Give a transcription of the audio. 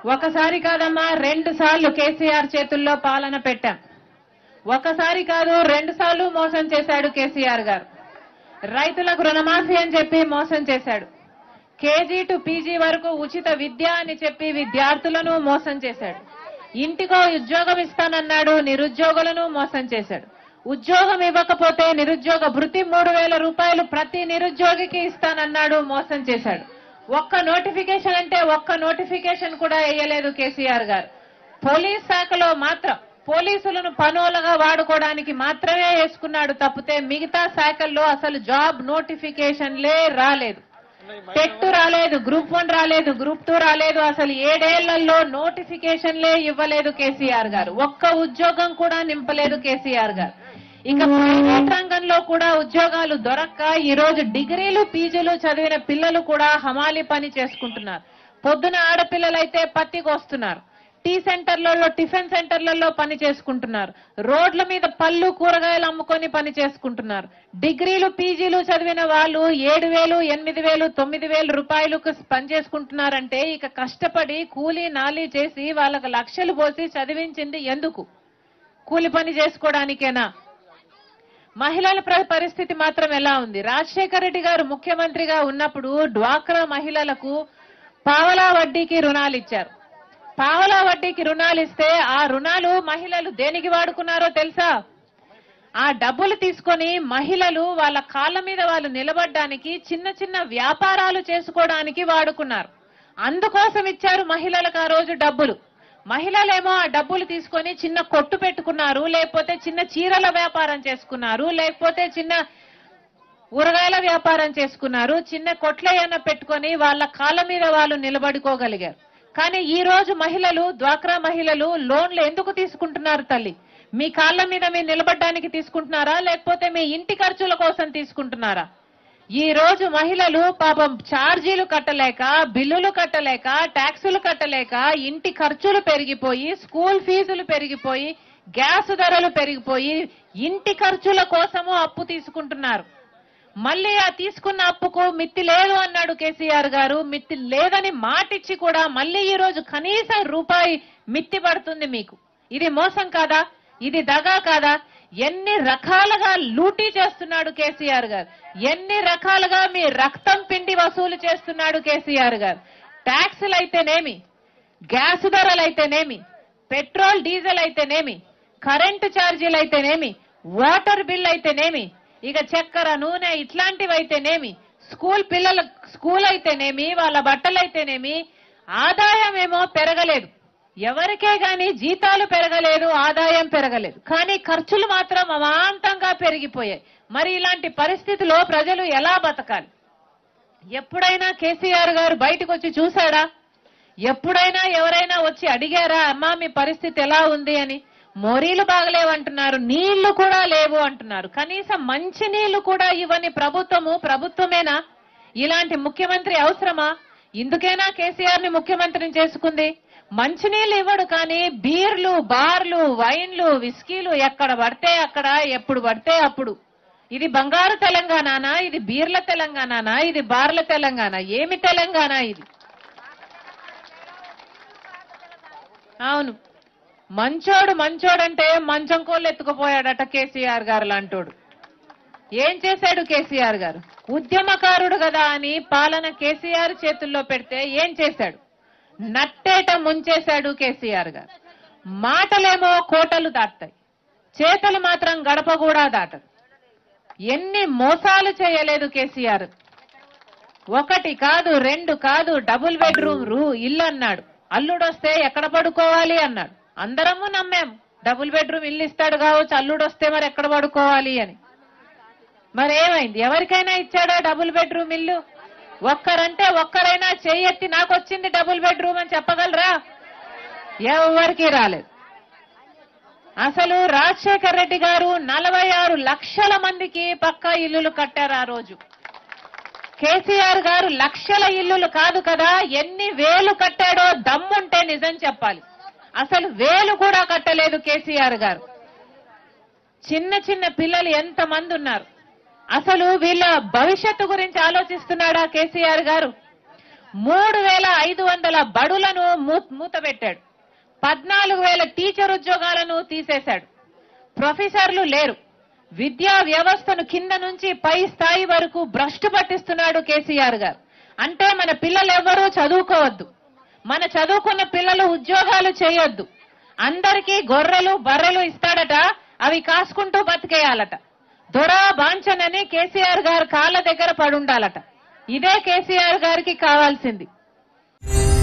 ఒకసారి కాదమ్మా రెండు సార్లు కేసీఆర్ చేతుల్లో పాలన పెట్టాం ఒకసారి కాదు రెండు సార్లు మోసం చేశాడు కేసీఆర్ గారు రైతులకు రుణమాఫీ అని చెప్పి మోసం చేశాడు కేజీ టు పీజీ వరకు ఉచిత విద్య అని చెప్పి విద్యార్థులను మోసం చేశాడు ఇంటికో ఉద్యోగం ఇస్తానన్నాడు నిరుద్యోగులను మోసం చేశాడు ఉద్యోగం ఇవ్వకపోతే నిరుద్యోగ భృతి మూడు వేల రూపాయలు ప్రతి నిరుద్యోగికి ఇస్తానన్నాడు మోసం చేశాడు ఒక్క నోటిఫికేషన్ అంటే ఒక్క నోటిఫికేషన్ కూడా వేయలేదు కేసీఆర్ గారు పోలీస్ శాఖలో మాత్రం పోలీసులను పనులుగా వాడుకోవడానికి మాత్రమే వేసుకున్నాడు తప్పితే మిగతా శాఖల్లో అసలు జాబ్ నోటిఫికేషన్లే రాలేదు టెట్ రాలేదు గ్రూప్ వన్ రాలేదు గ్రూప్ టూ రాలేదు అసలు ఏడేళ్లలో నోటిఫికేషన్లే ఇవ్వలేదు కేసీఆర్ గారు ఒక్క ఉద్యోగం కూడా నింపలేదు కేసీఆర్ గారు ఇంకా ప్రైవేట్ రంగంలో కూడా ఉద్యోగాలు దొరక్క ఈ రోజు డిగ్రీలు పీజీలు చదివిన పిల్లలు కూడా హమాలి పని చేసుకుంటున్నారు పొద్దున ఆడపిల్లలైతే పత్తి కోస్తున్నారు టీ సెంటర్లలో టిఫిన్ సెంటర్లలో పని చేసుకుంటున్నారు రోడ్ల మీద పళ్ళు కూరగాయలు అమ్ముకొని పని చేసుకుంటున్నారు డిగ్రీలు పీజీలు చదివిన వాళ్ళు ఏడు వేలు ఎనిమిది వేలు తొమ్మిది వేలు రూపాయలకు పని చేసుకుంటున్నారంటే ఇక కష్టపడి కూలీ నాలీ చేసి వాళ్ళకు లక్షలు పోసి చదివించింది ఎందుకు కూలి పని చేసుకోవడానికేనా మహిళల ప్ర- పరిస్థితి మాత్రం ఎలా ఉంది రాజశేఖర రెడ్డి గారు ముఖ్యమంత్రిగా ఉన్నప్పుడు డ్వాక్రా మహిళలకు పావలా వడ్డీకి రుణాలు ఇచ్చారు పావలా వడ్డీకి రుణాలు ఇస్తే ఆ రుణాలు మహిళలు దేనికి వాడుకున్నారో తెలుసా ఆ డబ్బులు తీసుకొని మహిళలు వాళ్ళ కాళ్ళ మీద వాళ్ళు నిలబడడానికి చిన్న చిన్న వ్యాపారాలు చేసుకోవడానికి వాడుకున్నారు అందుకోసం ఇచ్చారు మహిళలకు ఆ రోజు డబ్బులు మహిళలేమో ఆ డబ్బులు తీసుకొని చిన్న కొట్టు పెట్టుకున్నారు లేకపోతే చిన్న చీరల వ్యాపారం చేసుకున్నారు లేకపోతే చిన్న ఊరగాయల వ్యాపారం చేసుకున్నారు చిన్న కొట్లయ్యన్న పెట్టుకొని వాళ్ళ కాళ్ళ మీద వాళ్ళు నిలబడుకోగలిగారు కానీ ఈ రోజు మహిళలు డ్వాక్రా మహిళలు లోన్లు ఎందుకు తీసుకుంటున్నారు తల్లి మీ కాళ్ళ మీద మీరు నిలబడడానికి తీసుకుంటున్నారా లేకపోతే మీ ఇంటి ఖర్చుల కోసం తీసుకుంటున్నారా ఈ రోజు మహిళలు పాపం ఛార్జీలు కట్టలేక బిల్లులు కట్టలేక ట్యాక్సులు కట్టలేక ఇంటి ఖర్చులు పెరిగిపోయి స్కూల్ ఫీజులు పెరిగిపోయి గ్యాస్ ధరలు పెరిగిపోయి ఇంటి ఖర్చుల కోసము అప్పు తీసుకుంటున్నారు మళ్ళీ ఆ తీసుకున్న అప్పుకు మిత్తి లేదు అన్నాడు కేసీఆర్ గారు మిత్తి లేదని మాటిచ్చి కూడా మళ్ళీ ఈ రోజు కనీసం రూపాయి మిత్తి పడుతుంది మీకు ఇది మోసం కాదా ఇది దగా కాదా ఎన్ని రకాలుగా లూటీ చేస్తున్నాడు కేసీఆర్ గారు ఎన్ని రకాలుగా మీ రక్తం పిండి వసూలు చేస్తున్నాడు కేసీఆర్ గారు ట్యాక్సులు అయితేనేమి గ్యాస్ ధరలు అయితేనేమి పెట్రోల్ డీజిల్ అయితేనేమి కరెంటు ఛార్జీలు అయితేనేమి వాటర్ బిల్ అయితేనేమి ఇక చక్కెర నూనె ఇట్లాంటివి అయితేనేమి స్కూల్ పిల్లల స్కూల్ అయితేనేమి వాళ్ళ బట్టలు అయితేనేమి ఆదాయం ఏమో పెరగలేదు ఎవరికే గాని జీతాలు పెరగలేదు ఆదాయం పెరగలేదు కానీ ఖర్చులు మాత్రం అమాంతంగా పెరిగిపోయాయి మరి ఇలాంటి పరిస్థితిలో ప్రజలు ఎలా బతకాలి ఎప్పుడైనా కేసీఆర్ గారు బయటకు వచ్చి చూశాడా ఎప్పుడైనా ఎవరైనా వచ్చి అడిగారా అమ్మా మీ పరిస్థితి ఎలా ఉంది అని మోరీలు బాగలేవంటున్నారు నీళ్లు కూడా లేవు అంటున్నారు కనీసం మంచి నీళ్లు కూడా ఇవ్వని ప్రభుత్వము ప్రభుత్వమేనా ఇలాంటి ముఖ్యమంత్రి అవసరమా ఇందుకేనా కేసీఆర్ ని ముఖ్యమంత్రిని చేసుకుంది మంచినీళ్ళు ఇవ్వడు కానీ బీర్లు బార్లు వైన్లు విస్కీలు ఎక్కడ పడితే అక్కడ ఎప్పుడు పడితే అప్పుడు ఇది బంగారు తెలంగాణనా ఇది బీర్ల తెలంగాణనా ఇది బార్ల తెలంగాణ ఏమి తెలంగాణ ఇది అవును మంచోడు మంచోడంటే మంచం కోళ్ళు ఎత్తుకుపోయాడట కేసీఆర్ గారు లాంటోడు ఏం చేశాడు కేసీఆర్ గారు ఉద్యమకారుడు కదా అని పాలన కేసీఆర్ చేతుల్లో పెడితే ఏం చేశాడు నట్టేట ముంచేశాడు కేసీఆర్ గారు మాటలేమో కోటలు దాటుతాయి చేతలు మాత్రం గడప కూడా దాటదు ఎన్ని మోసాలు చేయలేదు కేసీఆర్ ఒకటి కాదు రెండు కాదు డబుల్ బెడ్రూమ్ రూ ఇల్లు అన్నాడు అల్లుడొస్తే ఎక్కడ పడుకోవాలి అన్నాడు అందరము నమ్మాం డబుల్ బెడ్రూమ్ ఇల్లు ఇస్తాడు కావచ్చు అల్లుడొస్తే మరి ఎక్కడ పడుకోవాలి అని మరి ఏమైంది ఎవరికైనా ఇచ్చాడా డబుల్ బెడ్రూమ్ ఇల్లు ఒక్కరంటే ఒక్కరైనా చెయ్యెత్తి నాకు వచ్చింది డబుల్ బెడ్రూమ్ అని చెప్పగలరా ఎవరికి రాలేదు అసలు రాజశేఖర్ రెడ్డి గారు నలభై ఆరు లక్షల మందికి పక్కా ఇల్లులు కట్టారు ఆ రోజు కేసీఆర్ గారు లక్షల ఇల్లులు కాదు కదా ఎన్ని వేలు కట్టాడో దమ్ముంటే నిజం చెప్పాలి అసలు వేలు కూడా కట్టలేదు కేసీఆర్ గారు చిన్న చిన్న పిల్లలు ఎంత మంది ఉన్నారు అసలు వీళ్ళ భవిష్యత్తు గురించి ఆలోచిస్తున్నాడా కేసీఆర్ గారు మూడు వేల ఐదు వందల బడులను మూ- మూతబెట్టాడు పద్నాలుగు వేల టీచర్ ఉద్యోగాలను తీసేశాడు ప్రొఫెసర్లు లేరు విద్యా వ్యవస్థను కింద నుంచి పై స్థాయి వరకు భ్రష్టు పట్టిస్తున్నాడు కేసీఆర్ గారు అంటే మన పిల్లలు ఎవ్వరూ చదువుకోవద్దు మన చదువుకున్న పిల్లలు ఉద్యోగాలు చేయొద్దు అందరికీ గొర్రెలు బర్రెలు ఇస్తాడట అవి కాసుకుంటూ బతికేయాలట దొరా బాంచనని కేసీఆర్ గారు కాళ్ళ దగ్గర పడుండాలట ఇదే కేసీఆర్ గారికి కావాల్సింది